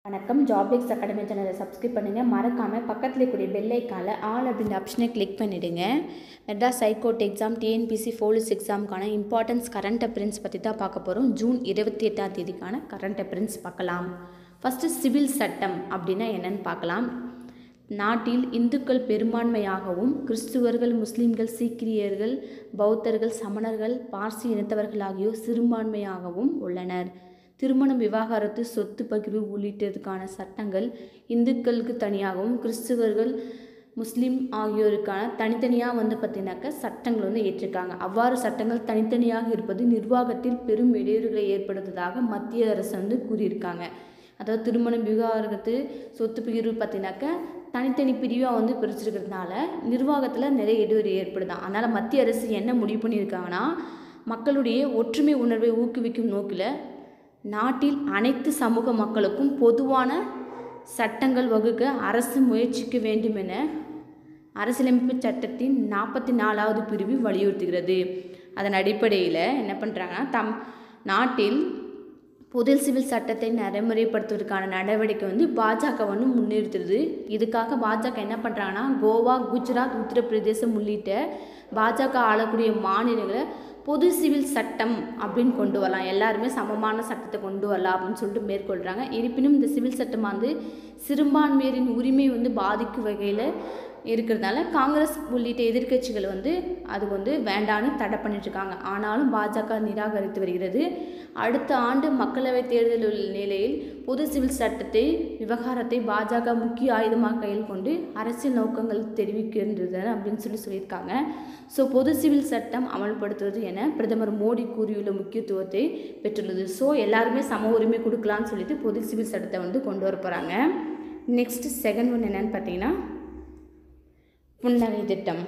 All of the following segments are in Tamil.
வணக்கம் ஜாப்எக்ஸ் அகாடமி சேனலை சப்ஸ்கிரைப் பண்ணுங்கள் மறக்காமல் பக்கத்தில் இருக்கக்கூடிய பெல் ஐக்கானில் ஆல் அப்படின்ற ஆப்ஷனை கிளிக் பண்ணிவிடுங்க Madras high court exam T N P S C police எக்ஸாமுக்கான இம்பார்ட்டன்ஸ் கரண்ட் அப்பியரன்ஸ் பற்றி தான் பார்க்க போகிறோம் ஜூன் இருபத்தி எட்டாம் தேதிக்கான கரண்ட் அப்பியரன்ஸ் பார்க்கலாம் ஃபஸ்ட்டு சிவில் சட்டம் அப்படின்னா என்னன்னு பார்க்கலாம் நாட்டில் இந்துக்கள் பெரும்பான்மையாகவும் கிறிஸ்துவர்கள் முஸ்லிம்கள் சீக்கியர்கள் பௌத்தர்கள் சமணர்கள் பார்சி இனத்தவர்கள் ஆகியோர் சிறுபான்மையாகவும் உள்ளனர் திருமணம் விவாகரத்து சொத்து பகிர்வு உள்ளிட்டதுக்கான சட்டங்கள் இந்துக்களுக்கு தனியாகவும் கிறிஸ்துவர்கள் முஸ்லீம் ஆகியோருக்கான தனித்தனியாக வந்து பார்த்தீங்கன்னாக்கா சட்டங்கள் வந்து ஏற்றிருக்காங்க அவ்வாறு சட்டங்கள் தனித்தனியாக இருப்பது நிர்வாகத்தில் பெரும் இடையூறுகளை ஏற்படுத்துவதாக மத்திய அரசு வந்து கூறியிருக்காங்க அதாவது திருமணம் விவாகரத்து சொத்து பகிர்வு பார்த்தீங்கன்னாக்கா தனித்தனி பிரிவாக வந்து பிரிச்சிருக்கிறதுனால நிர்வாகத்தில் நிறைய இடையூறு ஏற்படுதான் அதனால் மத்திய அரசு என்ன முடிவு பண்ணியிருக்காங்கன்னா மக்களுடைய ஒற்றுமை உணர்வை ஊக்குவிக்கும் நோக்கில் நாட்டில் அனைத்து சமூக மக்களுக்கும் பொதுவான சட்டங்கள் வகுக்க அரசு முயற்சிக்க வேண்டும் என அரசியலமைப்பு சட்டத்தின் நாற்பத்தி நாலாவது பிரிவு வலியுறுத்துகிறது அதன் அடிப்படையில் என்ன பண்ணுறாங்கன்னா தம் நாட்டில் பொது சிவில் சட்டத்தை நடைமுறைப்படுத்துவதற்கான நடவடிக்கை வந்து பாஜக வந்து முன்னிறுத்துறது இதுக்காக பாஜக என்ன பண்ணுறாங்கன்னா கோவா குஜராத் உத்தரப்பிரதேசம் உள்ளிட்ட பாஜக ஆளக்கூடிய மாநிலங்களை பொது சிவில் சட்டம் அப்படின்னு கொண்டு வரலாம் எல்லாருமே சமமான சட்டத்தை கொண்டு வரலாம் அப்படின்னு சொல்லிட்டு மேற்கொள்கிறாங்க இருப்பினும் இந்த சிவில் சட்டம் வந்து சிறுபான்மையரின் உரிமை வந்து பாதிக்கும் வகையில் இருக்கிறதுனால காங்கிரஸ் உள்ளிட்ட எதிர்க்கட்சிகள் வந்து அது வந்து வேண்டான்னு தடை பண்ணிட்டுருக்காங்க ஆனாலும் பாஜக நிராகரித்து வருகிறது அடுத்த ஆண்டு மக்களவைத் தேர்தல் நிலையில் பொது சிவில் சட்டத்தை விவகாரத்தை பாஜக முக்கிய ஆயுதமாக கையில் கொண்டு அரசியல் நோக்கங்கள் தெரிவிக்கின்றது அப்படின்னு சொல்லி சொல்லியிருக்காங்க ஸோ பொது சிவில் சட்டம் அமல்படுத்துவது என பிரதமர் மோடி கூறியுள்ள முக்கியத்துவத்தை பெற்றுள்ளது ஸோ எல்லாருமே சம உரிமை கொடுக்கலான்னு சொல்லிட்டு பொது சிவில் சட்டத்தை வந்து கொண்டு வர போகிறாங்க நெக்ஸ்ட் செகண்ட் ஒன் என்னன்னு பார்த்தீங்கன்னா புன்னகை திட்டம்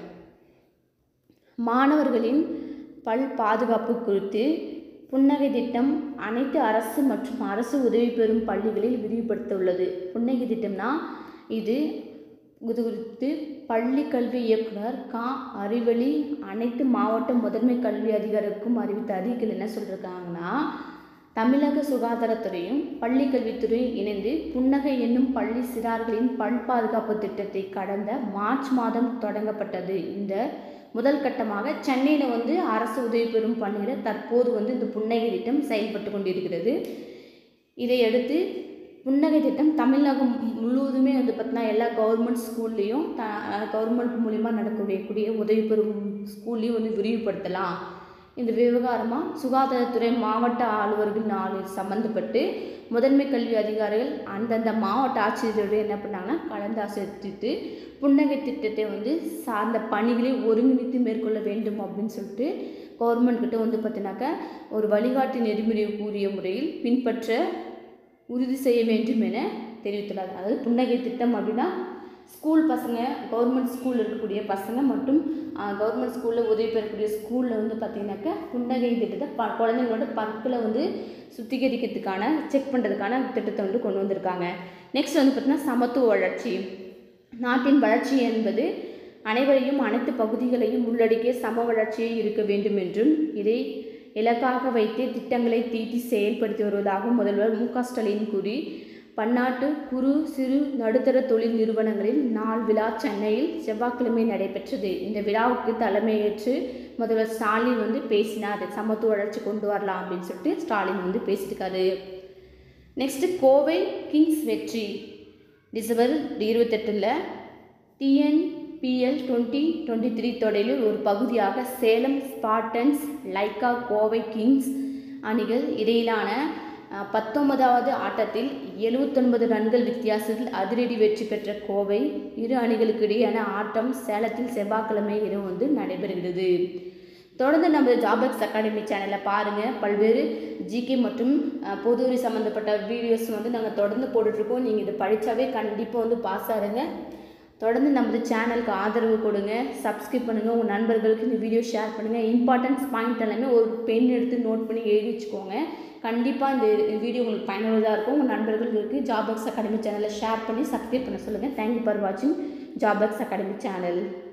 மாணவர்களின் பல் பாதுகாப்பு குறித்து புன்னகை திட்டம் அனைத்து அரசு மற்றும் அரசு உதவி பெறும் பள்ளிகளில் விரிவுபடுத்த உள்ளது புன்னகை திட்டம்னா இது இது குறித்து பள்ளி கல்வி இயக்குனர் கா அறிவழி அனைத்து மாவட்ட முதன்மை கல்வி அதிகாரிக்கும் அறிவித்த அறிக்கையில் என்ன சொல்லியிருக்காங்கன்னா தமிழக சுகாதாரத்துறையும் பள்ளி கல்வித்துறையும் இணைந்து புன்னகை என்னும் பள்ளி சிறார்களின் பல் பாதுகாப்பு திட்டத்தை கடந்த மார்ச் மாதம் தொடங்கப்பட்டது இந்த முதல் கட்டமாக சென்னையில் வந்து அரசு உதவி பெறும் பள்ளியில் தற்போது வந்து இந்த புன்னகை திட்டம் செயல்பட்டு கொண்டிருக்கிறது இதையடுத்து புன்னகை திட்டம் தமிழகம் முழுவதுமே வந்து பார்த்தீங்கன்னா எல்லா கவர்மெண்ட் ஸ்கூல்லேயும் த கவர்மெண்ட் மூலிமா நடக்கக்கூடிய உதவி பெறும் ஸ்கூல்லையும் வந்து விரிவுபடுத்தலாம் இந்த விவகாரமாக சுகாதாரத்துறை மாவட்ட அலுவலர்கள் நாலு சம்மந்தப்பட்டு முதன்மை கல்வி அதிகாரிகள் அந்தந்த மாவட்ட ஆட்சியரோடு என்ன பண்ணாங்கன்னா கலந்து ஆசிரியத்து புன்னகை திட்டத்தை வந்து சார்ந்த பணிகளை ஒருங்கிணைத்து மேற்கொள்ள வேண்டும் அப்படின்னு சொல்லிட்டு கவர்மெண்ட் கிட்ட வந்து பார்த்தீங்கன்னாக்கா ஒரு வழிகாட்டு நெறிமுறை கூறிய முறையில் பின்பற்ற உறுதி செய்ய வேண்டும் என தெரிவித்துள்ளார் அதாவது புன்னகை திட்டம் அப்படின்னா ஸ்கூல் பசங்க கவர்மெண்ட் ஸ்கூலில் இருக்கக்கூடிய பசங்க மற்றும் கவர்மெண்ட் ஸ்கூலில் உதவி பெறக்கூடிய ஸ்கூலில் வந்து பார்த்திங்கனாக்கா புன்னகை திட்டத்தை ப குழந்தைங்களோட பற்களை வந்து சுத்திகரிக்கிறதுக்கான செக் பண்ணுறதுக்கான திட்டத்தை வந்து கொண்டு வந்திருக்காங்க நெக்ஸ்ட் வந்து பார்த்திங்கன்னா சமத்துவ வளர்ச்சி நாட்டின் வளர்ச்சி என்பது அனைவரையும் அனைத்து பகுதிகளையும் உள்ளடக்கிய சம வளர்ச்சியை இருக்க வேண்டும் என்றும் இதை இலக்காக வைத்து திட்டங்களை தீட்டி செயல்படுத்தி வருவதாக முதல்வர் மு க ஸ்டாலின் கூறி பன்னாட்டு குறு சிறு நடுத்தர தொழில் நிறுவனங்களில் நாள் விழா சென்னையில் செவ்வாய்க்கிழமை நடைபெற்றது இந்த விழாவுக்கு தலைமையேற்று முதல்வர் ஸ்டாலின் வந்து பேசினார் சமத்துவ வளர்ச்சி கொண்டு வரலாம் அப்படின்னு சொல்லிட்டு ஸ்டாலின் வந்து பேசியிருக்காரு நெக்ஸ்ட்டு கோவை கிங்ஸ் வெற்றி டிசம்பர் இருபத்தெட்டில் டிஎன்பிஎல் டுவெண்ட்டி டுவெண்ட்டி த்ரீ தொடரில் ஒரு பகுதியாக Salem spartans Lyca Kovai kings அணிகள் இடையிலான பத்தொன்பதாவது ஆட்டத்தில் எழுவத்தொன்பது ரன்கள் வித்தியாசத்தில் அதிரடி வெற்றி பெற்ற கோவை இரு அணிகளுக்கு இடையேயான ஆட்டம் சேலத்தில் செவ்வாய்க்கிழமை இரவு வந்து நடைபெறுகிறது தொடர்ந்து நம்ம ஜாபக்ஸ் அகாடமி சேனலை பாருங்கள் பல்வேறு ஜிகே மற்றும் பொதுவரி சம்மந்தப்பட்ட வீடியோஸ் வந்து நாங்கள் தொடர்ந்து போட்டுட்ருக்கோம் நீங்கள் இதை படித்தாவே கண்டிப்பாக வந்து பாஸ் ஆகுங்க தொடர்ந்து நமது சேனலுக்கு ஆதரவு கொடுங்க சப்ஸ்கிரைப் பண்ணுங்கள் உங்கள் நண்பர்களுக்கு இந்த வீடியோ ஷேர் பண்ணுங்கள் இம்பார்ட்டன்ஸ் பாயிண்ட் எல்லாமே ஒரு பென் எடுத்து நோட் பண்ணி எழுதி வச்சுக்கோங்க கண்டிப்பாக இந்த வீடியோ உங்களுக்கு பயனுள்ளதாக இருக்கும் உங்கள் நண்பர்களுக்கு ஜாபக்ஸ் அகாடமி சேனலை ஷேர் பண்ணி சப்ஸ்கிரைப் பண்ண சொல்லுங்கள் தேங்க்யூ ஃபார் வாட்சிங் ஜாபக்ஸ் அகாடமி சேனல்